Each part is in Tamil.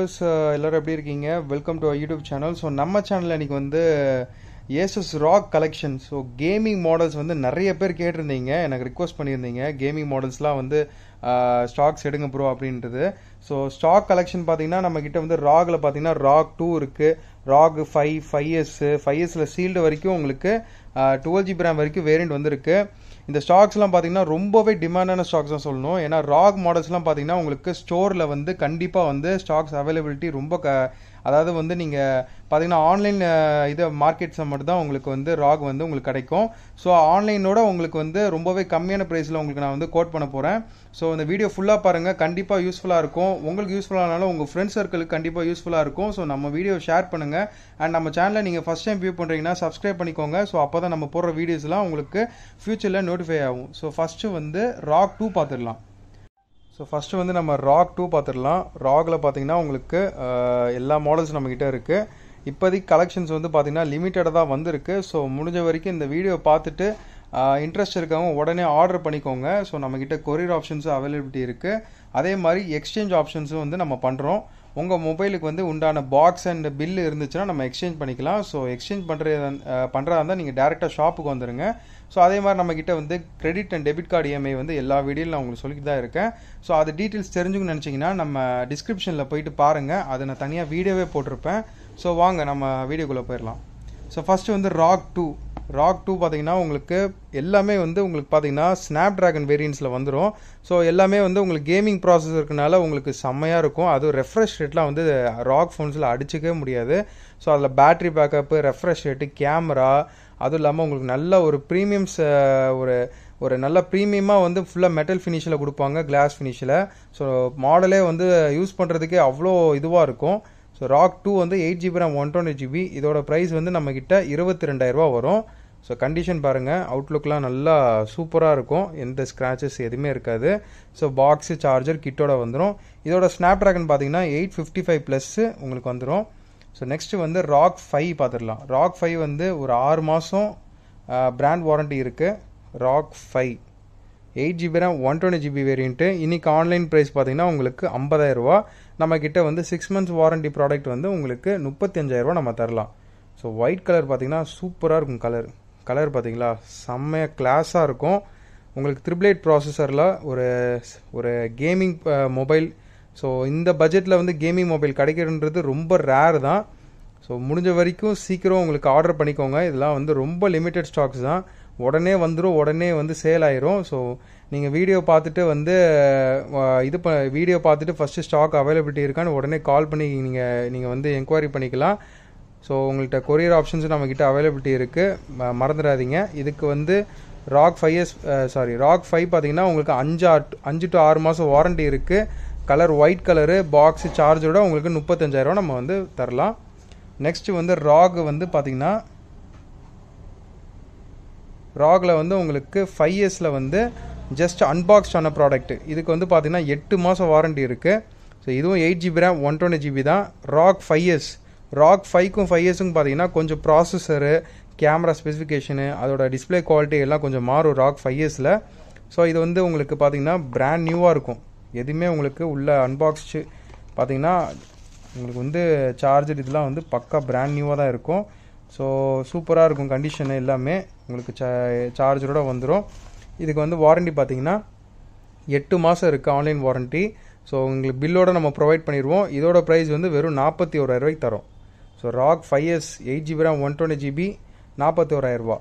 வியூவர்ஸ் எல்லோரும் எப்படி இருக்கீங்க welcome to YouTube channel so நம்ம சேனலில் இன்றைக்கி வந்து Asus ROG collection so gaming models வந்து நிறைய பேர் கேட்டிருந்தீங்க எனக்கு ரிக்வஸ்ட் பண்ணியிருந்தீங்க கேமிங் மாடல்ஸ்லாம் வந்து ஸ்டாக்ஸ் எடுங்க ப்ரோ அப்படின்றது ஸோ ஸ்டாக் கலெக்ஷன் பார்த்தீங்கன்னா நம்ம கிட்ட வந்து ராகில் பார்த்தீங்கன்னா ராக் டூ இருக்குது ROG five five S five எஸ்ல சீல்டு வரைக்கும் உங்களுக்கு டுவெல் ஜிபி ரேம் வரைக்கும் வேரியண்ட் வந்திருக்கு இந்த ஸ்டாக்ஸ்லாம் பார்த்தீங்கன்னா ரொம்பவே டிமாண்டான ஸ்டாக்ஸ் தான் சொல்லணும் ஏன்னா ராக் மாடல்ஸ்லாம் பார்த்தீங்கன்னா உங்களுக்கு ஸ்டோரில் வந்து கண்டிப்பாக வந்து ஸ்டாக்ஸ் அவைலபிலிட்டி ரொம்ப க அதாவது வந்து நீங்கள் பார்த்தீங்கன்னா ஆன்லைன் இது மார்க்கெட்ஸை மட்டும் தான் உங்களுக்கு வந்து ராக் வந்து உங்களுக்கு கிடைக்கும் ஸோ ஆன்லைனோட உங்களுக்கு வந்து ரொம்பவே கம்மியான ப்ரைஸில் உங்களுக்கு நான் வந்து கோட் பண்ண போகிறேன் ஸோ இந்த வீடியோ ஃபுல்லாக பாருங்கள் கண்டிப்பாக யூஸ்ஃபுல்லாக இருக்கும் உங்களுக்கு யூஸ்ஃபுல்லானாலும் உங்கள் ஃப்ரெண்ட்ஸ் சர்க்கிளுக்கு கண்டிப்பாக யூஸ்ஃபுல்லாக இருக்கும் ஸோ நம்ம வீடியோ ஷேர் பண்ணுங்கள் அண்ட் நம்ம சேனலை நீங்கள் ஃபஸ்ட் டைம் வியூ பண்ணுறீங்கன்னா சப்ஸ்கிரைப் பண்ணிக்கோங்க ஸோ அப்போ தான் நம்ம போடுற வீடியோஸ்லாம் உங்களுக்கு ஃப்யூச்சரில் நோட்டிஃபை ஆகும் ஸோ ஃபஸ்ட்டு வந்து ராக் டூ பார்த்துடலாம் ஸோ ஃபஸ்ட்டு வந்து நம்ம ராக் டூ பார்த்துடலாம் ராகில் பார்த்தீங்கன்னா உங்களுக்கு எல்லா மாடல்ஸ் நம்மக்கிட்ட இருக்குது இப்போதைக்கு கலெக்ஷன்ஸ் வந்து பார்த்தீங்கன்னா லிமிட்டடாக தான் வந்திருக்கு ஸோ முடிஞ்ச வரைக்கும் இந்த வீடியோ பார்த்துட்டு இன்ட்ரெஸ்ட் இருக்கவங்க உடனே ஆர்டர் பண்ணிக்கோங்க ஸோ நம்மக்கிட்ட கொரியர் ஆப்ஷன்ஸும் அவைலபிலிட்டி இருக்குது அதே மாதிரி எக்ஸ்சேஞ்ச் ஆப்ஷன்ஸும் வந்து நம்ம பண்ணுறோம் உங்கள் மொபைலுக்கு வந்து உண்டான பாக்ஸ் அண்ட் பில்லு இருந்துச்சுன்னா நம்ம எக்ஸ்சேஞ்ச் பண்ணிக்கலாம் ஸோ எக்ஸ்சேஞ்ச் பண்ணுறது பண்ணுறதா இருந்தால் நீங்கள் டேரெக்டாக ஷாப்புக்கு வந்துடுங்க ஸோ அதே மாதிரி நம்மக்கிட்ட வந்து credit and debit card EMI வந்து எல்லா வீடியோவில் நான் உங்களுக்கு சொல்லிட்டு தான் இருக்கேன் ஸோ அது டீட்டெயில்ஸ் தெரிஞ்சுக்கணும்னு நினச்சிங்கன்னா நம்ம டிஸ்கிரிப்ஷனில் போயிட்டு பாருங்கள் அதை நான் தனியாக வீடியோவே போட்டிருப்பேன் ஸோ வாங்க நம்ம வீடியோக்குள்ளே போயிடலாம் ஸோ ஃபஸ்ட்டு வந்து ராக் டூ ராக் டூ பார்த்தீங்கன்னா உங்களுக்கு எல்லாமே வந்து உங்களுக்கு பார்த்தீங்கன்னா ஸ்னாப் ட்ராகன் வேரியன்ஸில் வந்துடும் ஸோ எல்லாமே வந்து உங்களுக்கு கேமிங் ப்ராசஸ் இருக்கனால உங்களுக்கு செம்மையாக இருக்கும் அதுவும் ரெஃப்ரெஷ் ரேட்லாம் வந்து ராக் ஃபோன்ஸில் அடிச்சிக்கவே முடியாது ஸோ அதில் battery backup refresh rate camera அதுவும் இல்லாமல் உங்களுக்கு நல்ல ஒரு ப்ரீமியம்ஸ் ஒரு ஒரு நல்ல ப்ரீமியமாக வந்து ஃபுல்லாக மெட்டல் ஃபினிஷில் கொடுப்பாங்க கிளாஸ் ஃபினிஷில் ஸோ மாடலே வந்து யூஸ் பண்ணுறதுக்கே அவ்வளோ இதுவாக இருக்கும் ஸோ ராக் டூ வந்து eight GB RAM one twenty GB இதோட ப்ரைஸ் வந்து நம்மக்கிட்ட இருபத்தி ரெண்டாயிரரூபா வரும் ஸோ கண்டிஷன் பாருங்கள் அவுட்லுக்லாம் நல்லா சூப்பராக இருக்கும் எந்த ஸ்க்ராச்சஸ் எதுவுமே இருக்காது ஸோ பாக்ஸு சார்ஜர் கிட்டோட வந்துடும் இதோட ஸ்னாப் ட்ராகன் பார்த்தீங்கன்னா எயிட் ஃபிஃப்டி ஃபைவ் ப்ளஸ்ஸு உங்களுக்கு வந்துடும் ஸோ நெக்ஸ்ட்டு வந்து ராக் ஃபைவ் பார்த்துடலாம் ராக் ஃபைவ் வந்து ஒரு ஆறு மாதம் பிராண்ட் வாரண்ட்டி இருக்குது ROG five eight GB RAM one twenty GB variant இன்றைக்கி ஆன்லைன் ப்ரைஸ் பார்த்தீங்கன்னா உங்களுக்கு ஐம்பதாயிரரூவா நம்மக்கிட்ட வந்து சிக்ஸ் மந்த்ஸ் வாரண்ட்டி ப்ராடக்ட் வந்து உங்களுக்கு முப்பத்தஞ்சாயிரரூவா நம்ம தரலாம் ஸோ ஒயிட் கலர் பார்த்தீங்கன்னா சூப்பராக இருக்கும் கலர் கலர் பார்த்தீங்களா செம்மையாக கிளாஸாக இருக்கும் உங்களுக்கு த்ரிபிள் எயிட் ப்ராசஸரில் ஒரு ஒரு கேமிங் மொபைல் ஸோ இந்த பட்ஜெட்டில் வந்து கேமிங் மொபைல் கிடைக்கிறன்றது ரொம்ப ரேர் தான் ஸோ முடிஞ்ச வரைக்கும் சீக்கிரம் உங்களுக்கு ஆர்டர் பண்ணிக்கோங்க இதெல்லாம் வந்து ரொம்ப லிமிட்டட் ஸ்டாக்ஸ் தான் உடனே வந்துடும் உடனே வந்து சேல் ஆயிரும் ஸோ நீங்கள் வீடியோ பார்த்துட்டு வந்து இது ப வீடியோ பார்த்துட்டு ஃபஸ்ட்டு ஸ்டாக் அவைலபிலிட்டி இருக்கான்னு உடனே கால் பண்ணி நீங்கள் நீங்கள் வந்து என்கொயரி பண்ணிக்கலாம் ஸோ உங்கள்கிட்ட கொரியர் ஆப்ஷன்ஸ் நம்மக்கிட்ட அவைலபிலிட்டி இருக்குது மறந்துடாதீங்க இதுக்கு வந்து ROG five years sorry ROG five பார்த்தீங்கன்னா உங்களுக்கு அஞ்சு அஞ்சு டு ஆறு மாதம் வாரண்ட்டி இருக்குது கலர் ஒயிட் கலரு பாக்ஸு சார்ஜரோட உங்களுக்கு முப்பத்தஞ்சாயிரரூவா நம்ம வந்து தரலாம் நெக்ஸ்ட்டு வந்து ராக் வந்து பார்த்திங்கன்னா ராகில் வந்து உங்களுக்கு ஃபைவ் இயர்ஸில் வந்து ஜஸ்ட் அன்பாக்ஸ்ட் ஆன ப்ராடக்ட் இதுக்கு வந்து பார்த்திங்கன்னா எட்டு மாதம் வாரண்ட்டி இருக்குது ஸோ இதுவும் eight GB RAM one twenty GB தான் ராக் ஃபைவ் இயர்ஸ் ராக் ஃபைவ்க்கும் ஃபைவ் இயர்ஸுக்கும் பார்த்தீங்கன்னா கொஞ்சம் ப்ராசஸரு கேமரா ஸ்பெசிஃபிகேஷனு அதோட டிஸ்பிளே குவாலிட்டி எல்லாம் கொஞ்சம் மாறும் ராக் ஃபைவ் இயர்ஸில் ஸோ இது வந்து உங்களுக்கு பார்த்தீங்கன்னா பிராண்ட் நியூவாக இருக்கும் எதுவுமே உங்களுக்கு உள்ள அன்பாக்ஸ்டு பார்த்தீங்கன்னா உங்களுக்கு வந்து சார்ஜர் இதெல்லாம் வந்து பக்கா பிராண்ட் நியூவாக தான் இருக்கும் ஸோ சூப்பராக இருக்கும் கண்டிஷனு எல்லாமே உங்களுக்கு சா சார்ஜரோட வந்துடும் இதுக்கு வந்து வாரண்ட்டி பார்த்தீங்கன்னா எட்டு மாதம் இருக்குது ஆன்லைன் வாரண்ட்டி ஸோ உங்களுக்கு பில்லோட நம்ம ப்ரொவைட் பண்ணிடுவோம் இதோட ப்ரைஸ் வந்து வெறும் நாற்பத்தி ஓராயிரரூவாய்க்கு தரோம் so ROG five years eight GB RAM one twenty GB நாற்பத்தி ஓராயிரரூபா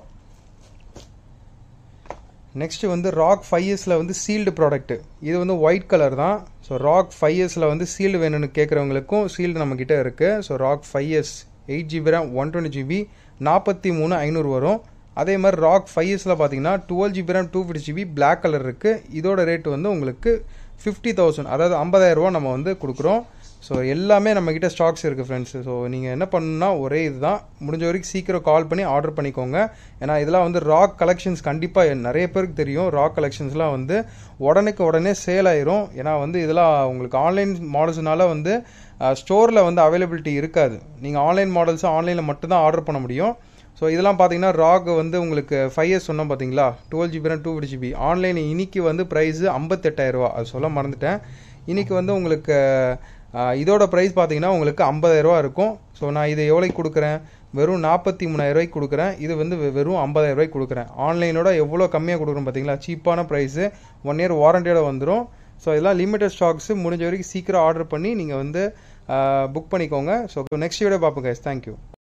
நெக்ஸ்ட்டு வந்து ராக் ஃபைவ் இயர்ஸில் வந்து சீல்டு ப்ராடக்ட்டு இது வந்து ஒயிட் கலர் தான் ஸோ ராக் ஃபைவ் இயர்ஸில் வந்து சீல்டு வேணும்னு கேட்குறவங்களுக்கும் சீல்டு நம்மக்கிட்ட இருக்குது so ROG five years eight GB RAM one twenty GB நாற்பத்தி மூணு ஐநூறு வரும் அதே மாதிரி ராக் ஃபைவ் இயர்ஸில் பார்த்தீங்கன்னா twelve GB RAM two fifty GB black colour இருக்குது இதோட ரேட் வந்து உங்களுக்கு ஃபிஃப்டி தௌசண்ட் அதாவது ஐம்பதாயிரரூவா நம்ம வந்து கொடுக்குறோம் ஸோ எல்லாமே நம்மக்கிட்ட ஸ்டாக்ஸ் இருக்குது ஃப்ரெண்ட்ஸ் ஸோ நீங்கள் என்ன பண்ணணும்னா ஒரே இதுதான் முடிஞ்ச வரைக்கும் சீக்கிரம் கால் பண்ணி ஆர்டர் பண்ணிக்கோங்க ஏன்னா இதெல்லாம் வந்து ராக் கலெக்ஷன்ஸ் கண்டிப்பாக நிறைய பேருக்கு தெரியும் ராக் கலெக்ஷன்ஸ்லாம் வந்து உடனுக்கு உடனே சேல் ஆயிரும் ஏன்னா வந்து இதெல்லாம் உங்களுக்கு ஆன்லைன் மாடல்ஸ்னால வந்து ஸ்டோரில் வந்து அவைலபிலிட்டி இருக்காது நீங்கள் ஆன்லைன் மாடல்ஸை ஆன்லைனில் மட்டும்தான் ஆர்டர் பண்ண முடியும் ஸோ இதெல்லாம் பார்த்தீங்கன்னா ராக் வந்து உங்களுக்கு ஃபைவ் இயர்ஸ் சொன்னோம் பார்த்தீங்களா twelve GB two fifty GB online இன்னைக்கு வந்து ப்ரைஸு ஐம்பத்தெட்டாயிரரூவா அது சொல்ல மறந்துட்டேன் இன்னைக்கு வந்து உங்களுக்கு ஆஹ் இதோட ப்ரைஸ் பார்த்தீங்கன்னா உங்களுக்கு 50000 ரூபா இருக்கும் ஸோ நான் இது எவ்வளோக்கு கொடுக்குறேன் வெறும் நாற்பத்தி மூணாயிரம் ரூபாய்க்கு கொடுக்குறேன் இது வந்து வெ- வெறும் 50000 ரூபாய்க்கு கொடுக்குறேன் ஆன்லைனோட எவ்வளோ கம்மியாக கொடுக்குறோம் பார்த்தீங்களா சீப்பான ப்ரைஸு ஒன் இயர் வாரண்டியோட வந்துடும் ஸோ இதெல்லாம் லிமிடெட் ஸ்டாக்ஸ் முடிஞ்ச வரைக்கும் சீக்கிரம் ஆர்டர் பண்ணி நீங்கள் வந்து புக் பண்ணிக்கோங்க ஸோ நெக்ஸ்ட் வீடியோ பார்ப்போம் கைஸ் தேங்க்யூ